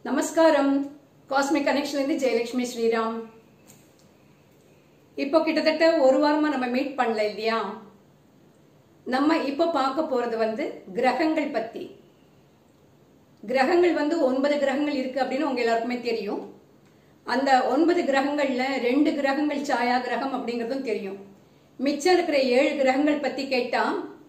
நமஸ்காரம் காஸ்மிக் கனெக்ஷன்ல இருந்து ஜெயலட்சுமி ஸ்ரீராம் இப்போ கிட்டத்தட்ட ஒரு வாரமா நம்ம மீட் பண்ணல இல்லையா நம்ம இப்போ பார்க்க போறது வந்து கிரகங்கள் பத்தி கிரகங்கள் வந்து ஒன்பது கிரகங்கள் இருக்கு அப்படின்னு உங்க எல்லாருக்குமே தெரியும் அந்த ஒன்பது கிரகங்கள்ல ரெண்டு கிரகங்கள் சாயா கிரகம் அப்படிங்கறதும் தெரியும் மிச்சம் இருக்கிற ஏழு கிரகங்கள் பத்தி கேட்டா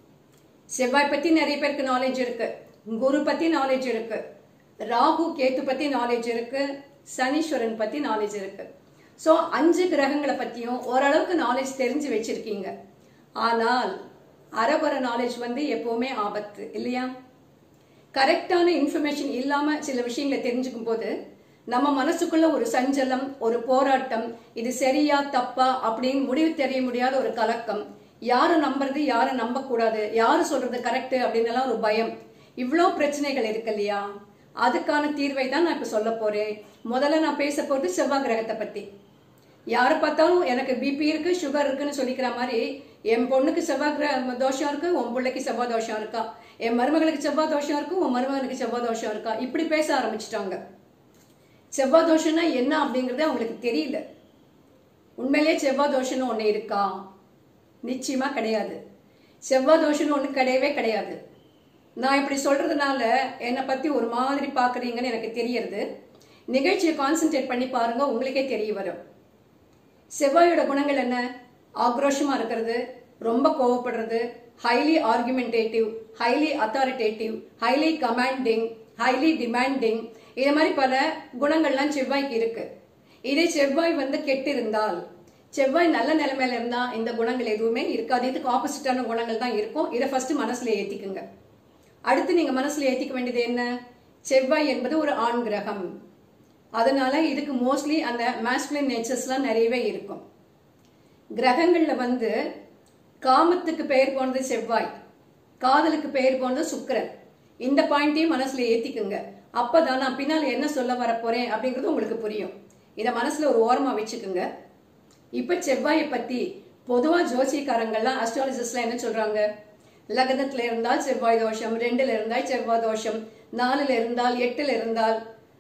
செவ்வாய் பத்தி நிறைய பேருக்கு நாலேஜ் இருக்கு குரு பத்தி நாலேஜ் இருக்கு ராகு கேத்து பத்தி நாலேஜ் இருக்கு சனீஸ்வரன் பத்தி நாலேஜ் இருக்கு ஸோ அஞ்சு கிரகங்களை பத்தியும் ஓரளவுக்கு நாலேஜ் தெரிஞ்சு வச்சிருக்கீங்க ஆனால் அரபர நாலேஜ் வந்து எப்பவுமே ஆபத்து இல்லையா கரெக்டான இன்ஃபர்மேஷன் இல்லாம சில விஷயங்களை தெரிஞ்சுக்கும் போது நம்ம மனசுக்குள்ள ஒரு சஞ்சலம் ஒரு போராட்டம் இது சரியா தப்பா அப்படின்னு முடிவு தெரிய முடியாத ஒரு கலக்கம் யாரை நம்புறது யாரை நம்ப கூடாது யாரு சொல்றது கரெக்ட் அப்படின்னு எல்லாம் ஒரு பயம் இவ்வளோ பிரச்சனைகள் இருக்கு இல்லையா அதுக்கான தீர்வை தான் நான் இப்ப சொல்ல போறேன் முதல்ல நான் பேச போறது செவ்வாய் கிரகத்தை பத்தி யாரை பார்த்தாலும் எனக்கு பிபி இருக்கு சுகர் இருக்குன்னு சொல்லிக்கிற மாதிரி என் பொண்ணுக்கு செவ்வாய் கிர- தோஷம் இருக்கு உன் பிள்ளைக்கு செவ்வாய் தோஷம் இருக்கா என் மருமகளுக்கு செவ்வாய் தோஷம் இருக்கு உன் மருமகனுக்கு செவ்வாய் தோஷம் இருக்கா இப்படி பேச ஆரம்பிச்சிட்டாங்க செவ்வாய் தோஷம்னா என்ன அப்படிங்கறது அவங்களுக்கு தெரியல உண்மையிலேயே செவ்வாய் தோஷம்னு ஒண்ணு இருக்கா நிச்சயமா கிடையாது செவ்வாய் தோஷம்னு ஒண்ணு கிடையவே கிடையாது நான் இப்படி சொல்றதுனால என்னை பத்தி ஒரு மாதிரி பாக்குறீங்கன்னு எனக்கு தெரியறது நிகழ்ச்சியை கான்சென்ட்ரேட் பண்ணி பாருங்க உங்களுக்கே தெரிய வரும் செவ்வாயோட குணங்கள் என்ன ஆக்ரோஷமா இருக்கிறது ரொம்ப கோவப்படுறது highly argumentative highly authoritative highly commanding highly demanding இது மாதிரி பல குணங்கள்லாம் செவ்வாய்க்கு இருக்கு இதே செவ்வாய் வந்து கெட்டு இருந்தால் செவ்வாய் நல்ல நிலைமையில இருந்தா இந்த குணங்கள் எதுவுமே இருக்காது இதுக்கு ஆப்போசிட்டான குணங்கள் தான் இருக்கும் இதை ஃபர்ஸ்ட் மனசுல ஏத்திக்குங்க அடுத்து நீங்க மனசுல ஏத்திக்க வேண்டியது என்ன செவ்வாய் என்பது ஒரு ஆண் கிரகம் அதனால இதுக்கு மோஸ்ட்லி அந்த மேஸ்குலின் நேச்சர்ஸ்லாம் நிறையவே இருக்கும் கிரகங்கள்ல வந்து காமத்துக்கு பெயர் போனது செவ்வாய் காதலுக்கு பெயர் போனது சுக்கிரன் இந்த பாயிண்டையும் மனசுல ஏத்திக்குங்க அப்பதான் நான் பின்னால என்ன சொல்ல வர போறேன் அப்படிங்கிறது உங்களுக்கு புரியும் இதை மனசுல ஒரு ஓரமா வச்சுக்குங்க இப்ப செவ்வாயை பத்தி பொதுவா ஜோசியக்காரங்கள்லாம் அஸ்ட்ராலஜிஸ்ட்லாம் என்ன சொல்றாங்க லக்னத்துல இருந்தால் செவ்வாய் தோஷம் ரெண்டுல இருந்தால் செவ்வாய் தோஷம் நாலுல இருந்தால் எட்டுல இருந்தால்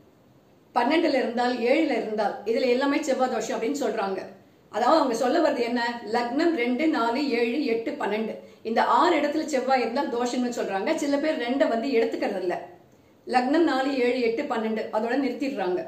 பன்னெண்டுல இருந்தால் ஏழுல இருந்தால் இதுல எல்லாமே செவ்வாய் தோஷம் அப்படின்னு சொல்றாங்க அதாவது அவங்க சொல்ல வர்றது என்ன லக்னம் ரெண்டு நாலு ஏழு எட்டு பன்னெண்டு இந்த ஆறு இடத்துல செவ்வாய் இருந்தால் தோஷம்னு சொல்றாங்க சில பேர் ரெண்டை வந்து எடுத்துக்கிறது இல்ல லக்னம் நாலு ஏழு எட்டு பன்னெண்டு அதோட நிறுத்திடுறாங்க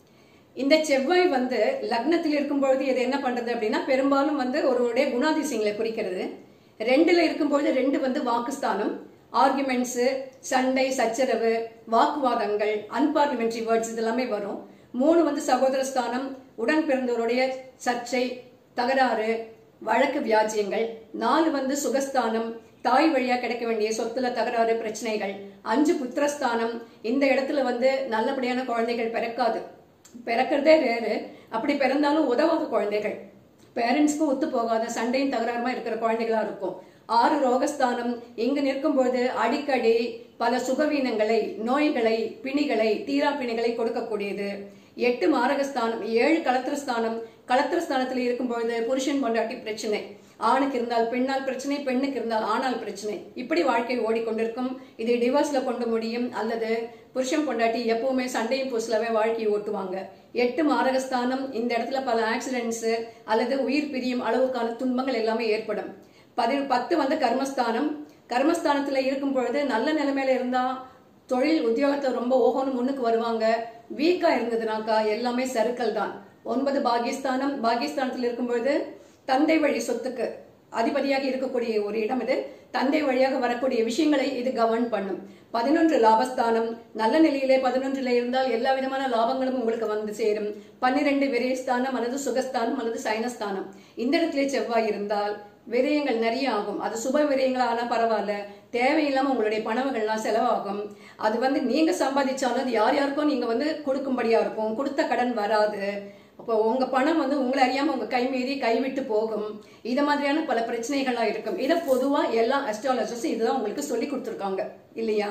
இந்த செவ்வாய் வந்து லக்னத்தில் இருக்கும் பொழுது இது என்ன பண்றது அப்படின்னா பெரும்பாலும் வந்து ஒருவருடைய குணாதிசயங்களை குறிக்கிறது ரெண்டுல இருக்கும்பொழுது ரெண்டு வந்து வாக்குஸ்தானம் ஆர்குமெண்ட்ஸ் சண்டை சச்சரவு வாக்குவாதங்கள் அன்பார்லிமெண்ட்ரி வேர்ட்ஸ் இதெல்லாமே வரும் மூணு வந்து சகோதர ஸ்தானம் உடன் பிறந்தவருடைய சர்ச்சை தகராறு வழக்கு வியாஜியங்கள் நாலு வந்து சுகஸ்தானம் தாய் வழியா கிடைக்க வேண்டிய சொத்துல தகராறு பிரச்சனைகள் அஞ்சு புத்திரஸ்தானம் இந்த இடத்துல வந்து நல்லபடியான குழந்தைகள் பிறக்காது பிறக்கிறதே ரேரு அப்படி பிறந்தாலும் உதவாத குழந்தைகள் பேரண்ட்ஸ்க்கும் ஒத்து போகாத சண்டையும் தகராறுமா இருக்கிற குழந்தைகளா இருக்கும் ஆறு ரோகஸ்தானம் இங்கு நிற்கும்போது அடிக்கடி பல சுகவீனங்களை நோய்களை பிணிகளை தீரா பிணிகளை கொடுக்கக்கூடியது எட்டு மாரகஸ்தானம் ஏழு களத்திரஸ்தானம் களத்திரஸ்தானத்தில் இருக்கும்பொழுது புருஷன் பொண்டாட்டி பிரச்சனை ஆணுக்கு இருந்தால் பெண்ணால் பிரச்சனை பெண்ணுக்கு இருந்தால் ஆணால் பிரச்சனை இப்படி வாழ்க்கை ஓடிக்கொண்டிருக்கும் இது டிவோர்ஸ்ல கொண்டு முடியும் அல்லது புருஷன் பொண்டாட்டி எப்பவுமே சண்டையும் பூசலவே வாழ்க்கையை ஓட்டுவாங்க எட்டு மாரகஸ்தானம் இந்த இடத்துல பல ஆக்சிடென்ட்ஸ் அல்லது உயிர் பிரியும் அளவுக்கான துன்பங்கள் எல்லாமே ஏற்படும் பதி பத்து வந்து கர்மஸ்தானம் கர்மஸ்தானத்துல இருக்கும் பொழுது நல்ல நிலைமையில இருந்தா தொழில் உத்தியோகத்துல ரொம்ப ஓஹோன்னு முன்னுக்கு வருவாங்க வீக்கா இருந்ததுனாக்கா எல்லாமே சறுக்கல் தான் ஒன்பது பாகிஸ்தானம் பாகிஸ்தானத்தில் இருக்கும் பொழுது தந்தை வழி சொத்துக்கு அதிபதியாக இருக்கக்கூடிய ஒரு இடம் இது தந்தை வழியாக வரக்கூடிய விஷயங்களை இது கவர்ன் பண்ணும் பதினொன்று லாபஸ்தானம் நல்ல நிலையிலே பதினொன்றுல இருந்தால் எல்லா விதமான லாபங்களும் உங்களுக்கு வந்து சேரும் பன்னிரெண்டு விரயஸ்தானம் அல்லது சுகஸ்தானம் அல்லது சைனஸ்தானம் இந்த இடத்துல செவ்வாய் இருந்தால் விரயங்கள் நிறைய ஆகும் அது சுப விரயங்களா ஆனா பரவாயில்ல தேவையில்லாம உங்களுடைய பணவங்கள்லாம் செலவாகும் அது வந்து நீங்க சம்பாதிச்சாலும் அது யார் யாருக்கோ நீங்க வந்து கொடுக்கும்படியா இருக்கும் கொடுத்த கடன் வராது அப்போ உங்க பணம் வந்து உங்களை அறியாம உங்க கை மீறி கைவிட்டு போகும் இது மாதிரியான பல பிரச்சனைகள்லாம் இருக்கும் இதை பொதுவா எல்லா அஸ்ட்ராலஜர்ஸும் இதுதான் உங்களுக்கு சொல்லி கொடுத்துருக்காங்க இல்லையா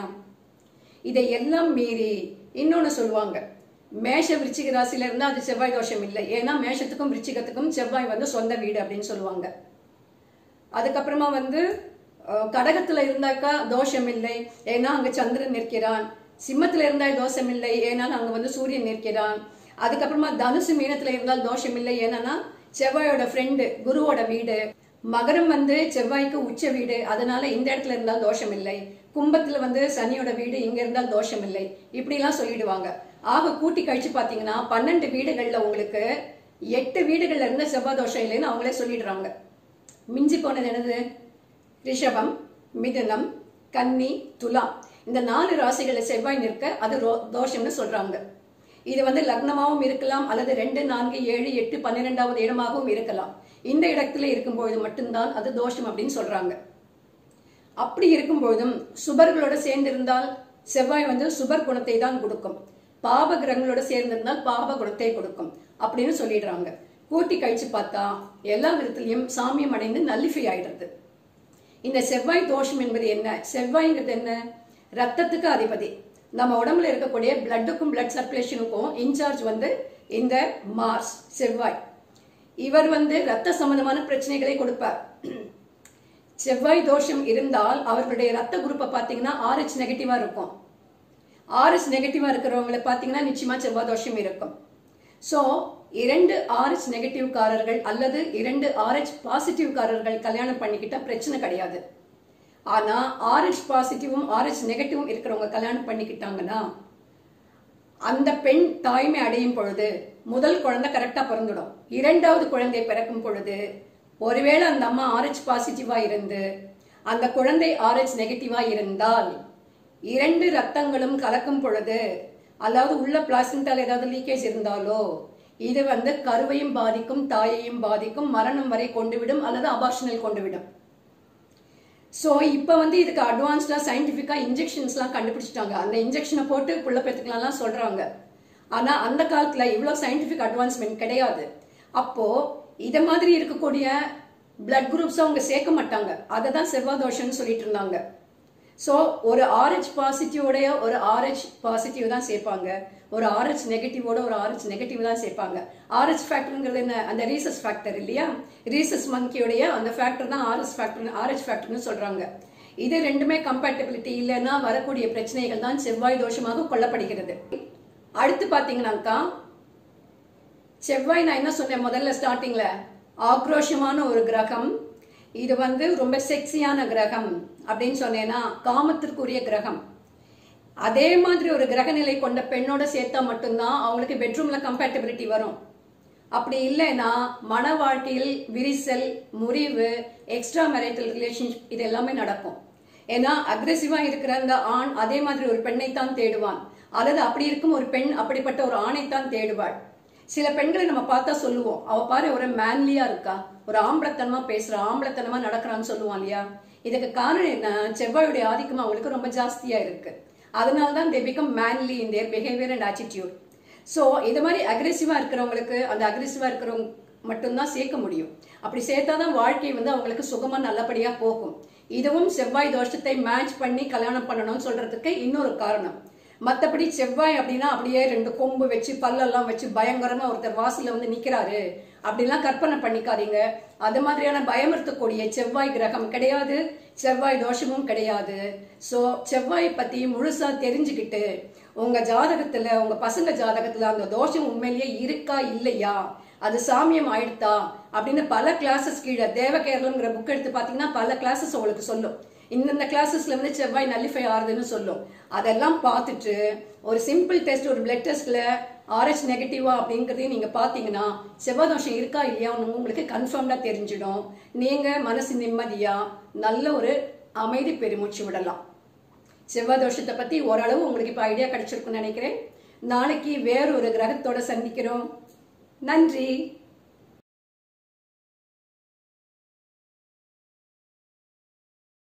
இதை எல்லாம் மீறி இன்னொன்னு சொல்லுவாங்க மேஷ விருச்சிக ராசியில இருந்தா அது செவ்வாய் தோஷம் இல்லை ஏன்னா மேஷத்துக்கும் விருச்சிகத்துக்கும் செவ்வாய் வந்து சொந்த வீடு அப்படின்னு சொல்லுவாங்க அதுக்கப்புறமா வந்து அஹ், கடகத்துல இருந்தாக்கா தோஷம் இல்லை ஏன்னா அங்க சந்திரன் நிற்கிறான் சிம்மத்துல இருந்தால் தோஷம் இல்லை ஏன்னா அங்க வந்து சூரியன் நிற்கிறான் அதுக்கப்புறமா தனுசு மீனத்துல இருந்தால் தோஷம் இல்லை ஏன்னா செவ்வாயோட ஃப்ரெண்டு குருவோட வீடு மகரம் வந்து செவ்வாய்க்கு உச்ச வீடு அதனால இந்த இடத்துல இருந்தால் தோஷம் இல்லை கும்பத்துல வந்து சனியோட வீடு இங்க இருந்தால் தோஷம் இல்லை இப்படி எல்லாம் சொல்லிடுவாங்க ஆக கூட்டி கழிச்சு பாத்தீங்கன்னா பன்னெண்டு வீடுகள்ல உங்களுக்கு எட்டு வீடுகள்ல இருந்து செவ்வாய் தோஷம் இல்லைன்னு அவங்களே சொல்லிடுறாங்க மிஞ்சி போனது என்னது ரிஷபம் மிதுனம் கன்னி துலாம் இந்த நாலு ராசிகளை செவ்வாய் நிற்க அது ரோ- தோஷம்னு சொல்றாங்க இது வந்து லக்னமாவும் இருக்கலாம் அல்லது ரெண்டு நான்கு ஏழு எட்டு பன்னிரெண்டாவது இடமாகவும் இருக்கலாம் இந்த இடத்துல இருக்கும்பொழுது மட்டும்தான் அது தோஷம் அப்படின்னு சொல்றாங்க அப்படி இருக்கும்பொழுதும் சுபர்களோட சேர்ந்திருந்தால் செவ்வாய் வந்து சுபர் குணத்தை தான் கொடுக்கும் பாவ கிரகங்களோட சேர்ந்திருந்தால் பாவ குணத்தை கொடுக்கும் அப்படின்னு சொல்லிடுறாங்க கூட்டி கழிச்சு பார்த்தா எல்லா விதத்திலையும் சாமியம் அடைந்து நல்லிஃபை ஆயிடுறது இந்த செவ்வாய் தோஷம் என்பது என்ன செவ்வாய்ங்கிறது என்ன ரத்தத்துக்கு அதிபதி நம்ம உடம்புல இருக்கக்கூடிய பிளட்டுக்கும் பிளட் சர்க்குலேஷனுக்கும் இன்சார்ஜ் வந்து இந்த மார்ஸ் செவ்வாய் இவர் வந்து ரத்த சம்பந்தமான பிரச்சனைகளை கொடுப்பார் செவ்வாய் தோஷம் இருந்தால் அவர்களுடைய ரத்த குரூப்பை பார்த்தீங்கன்னா ஆர்ஹெச் நெகட்டிவா இருக்கும் ஆர்எஸ் நெகட்டிவா இருக்கிறவங்களை பார்த்தீங்கன்னா நிச்சயமா செவ்வாய் தோஷம் இருக்கும் சோ இரண்டு ஆர்எச் நெகட்டிவ் காரர்கள் அல்லது இரண்டு ஆர்எச் பாசிட்டிவ் காரர்கள் கல்யாணம் பண்ணிக்கிட்டா பிரச்சனை கிடையாது ஆனா ஆர்எச் பாசிட்டிவும் ஆர்எச் நெகட்டிவும் இருக்கிறவங்க கல்யாணம் பண்ணிக்கிட்டாங்கன்னா அந்த பெண் தாய்மை அடையும் பொழுது முதல் குழந்தை கரெக்டா பிறந்துடும் இரண்டாவது குழந்தை பிறக்கும் பொழுது ஒருவேளை அந்த அம்மா ஆர்ஹெச் பாசிட்டிவா இருந்து அந்த குழந்தை ஆர்ஹெச் நெகட்டிவா இருந்தால் இரண்டு ரத்தங்களும் கலக்கும் பொழுது அதாவது உள்ள பிளாசண்டால ஏதாவது லீக்கேஜ் இருந்தாலோ இது வந்து கருவையும் பாதிக்கும் தாயையும் பாதிக்கும் மரணம் வரை கொண்டுவிடும் அல்லது அபார்ஷனல் கொண்டுவிடும் ஸோ இப்போ வந்து இதுக்கு அட்வான்ஸ்டாக சயின்டிஃபிக்காக இன்ஜெக்ஷன்ஸ்லாம் கண்டுபிடிச்சிட்டாங்க அந்த இன்ஜெக்ஷனை போட்டு புள்ள பெற்றுக்கலாம்லாம் சொல்கிறாங்க ஆனால் அந்த காலத்தில் இவ்வளோ சயின்டிஃபிக் அட்வான்ஸ்மெண்ட் கிடையாது அப்போது இதை மாதிரி இருக்கக்கூடிய பிளட் குரூப்ஸ் அவங்க சேர்க்க மாட்டாங்க அதை தான் செவ்வாய் தோஷம்னு சொல்லிட்டு இருந்தாங்க ஸோ ஒரு ஆர்ஹெச் பாசிட்டிவோடைய ஒரு ஆர்ஹெச் பாசிட்டிவ் தான் சேர்ப்பாங்க ஒரு ஆர்ஹெச் நெகட்டிவோட ஒரு ஆர்ஹெச் நெகட்டிவ் தான் சேர்ப்பாங்க ஆர்ஹெச் ஃபேக்டருங்கிறது என்ன அந்த ரீசஸ் ஃபேக்டர் இல்லையா ரீசஸ் மங்கியோடைய அந்த ஃபேக்டர் தான் ஆர்எஸ் ஃபேக்டர் ஆர்ஹெச் ஃபேக்டர்னு சொல்றாங்க இது ரெண்டுமே கம்பேட்டபிலிட்டி இல்லைன்னா வரக்கூடிய பிரச்சனைகள் தான் செவ்வாய் தோஷமாக கொள்ளப்படுகிறது அடுத்து பாத்தீங்கன்னாக்கா செவ்வாய் நான் என்ன சொன்னேன் முதல்ல ஸ்டார்டிங்ல ஆக்ரோஷமான ஒரு கிரகம் இது வந்து ரொம்ப செக்ஸியான கிரகம் அப்படின்னு சொன்னேன்னா காமத்திற்குரிய கிரகம் அதே மாதிரி ஒரு கிரகநிலை கொண்ட பெண்ணோட சேர்த்தா மட்டும்தான் அவங்களுக்கு பெட்ரூம்ல கம்பேட்டபிலிட்டி வரும் அப்படி இல்லைன்னா மன வாழ்க்கையில் விரிசல் முறிவு எக்ஸ்ட்ரா மேரிட்டல் ரிலேஷன்ஷிப் இது எல்லாமே நடக்கும் ஏன்னா அக்ரெசிவா இருக்கிற அந்த ஆண் அதே மாதிரி ஒரு பெண்ணை தான் தேடுவான் அல்லது அப்படி இருக்கும் ஒரு பெண் அப்படிப்பட்ட ஒரு ஆணைத்தான் தேடுவாள் சில பெண்களை நம்ம பார்த்தா சொல்லுவோம் அவ பாரு ஒரு மேன்லியா இருக்கா ஒரு ஆம்பளத்தனமா பேசுறா ஆம்பளத்தனமா நடக்கிறான்னு சொல்லுவான் இல்லையா இதுக்கு காரணம் என்ன செவ்வாயுடைய ஆதிக்கம் அவங்களுக்கு ரொம்ப ஜாஸ்தியா இருக்கு அதனால தான் they become manly in their behaviour and attitude so இது மாதிரி அக்ரெசிவா இருக்கிறவங்களுக்கு அந்த அக்ரெசிவா இருக்கிறவங்க மட்டும்தான் சேர்க்க முடியும் அப்படி சேர்த்தாதான் வாழ்க்கை வந்து அவங்களுக்கு சுகமா நல்லபடியா போகும் இதுவும் செவ்வாய் தோஷத்தை மேட்ச் பண்ணி கல்யாணம் பண்ணணும்னு சொல்றதுக்கு இன்னொரு காரணம் மத்தபடி செவ்வாய் அப்படின்னா அப்படியே ரெண்டு கொம்பு வச்சு பல்லெல்லாம் வச்சு பயங்கரமா ஒருத்தர் வாசல்ல வந்து நிக்கிறாரு அப்படிலாம் கற்பனை பண்ணிக்காதீங்க அது மாதிரியான பயமுறுத்தக்கூடிய செவ்வாய் கிரகம் கிடையாது செவ்வாய் தோஷமும் கிடையாது சோ செவ்வாய் பத்தி முழுசா தெரிஞ்சுக்கிட்டு உங்க ஜாதகத்துல உங்க பசங்க ஜாதகத்துல அந்த தோஷம் உண்மையிலேயே இருக்கா இல்லையா அது சாமியம் ஆயிடுதா அப்படின்னு பல கிளாஸஸ் கீழே தேவகேரளம்ங்கிற புக் எடுத்து பாத்தீங்கன்னா பல கிளாஸஸ் உங்களுக்கு சொல்லும் இந்தந்த கிளாஸஸ்ல வந்து செவ்வாய் நல்லிஃபை ஆறுதுன்னு சொல்லும் அதெல்லாம் பார்த்துட்டு ஒரு சிம்பிள் டெஸ்ட் ஒரு பிளட் டெஸ்ட்ல ஆர்ஹெச் நெகட்டிவா அப்படிங்கறதையும் நீங்க பாத்தீங்கன்னா செவ்வாய் தோஷம் இருக்கா இல்லையா உங்களுக்கு கன்ஃபார்ம்டா தெரிஞ்சிடும் நீங்க மனசு நிம்மதியா நல்ல ஒரு அமைதி பெருமூச்சு விடலாம் செவ்வாய் தோஷத்தை பத்தி ஓரளவு உங்களுக்கு இப்ப ஐடியா கிடைச்சிருக்கும்னு நினைக்கிறேன் நாளைக்கு வேற ஒரு கிரகத்தோட சந்திக்கிறோம் நன்றி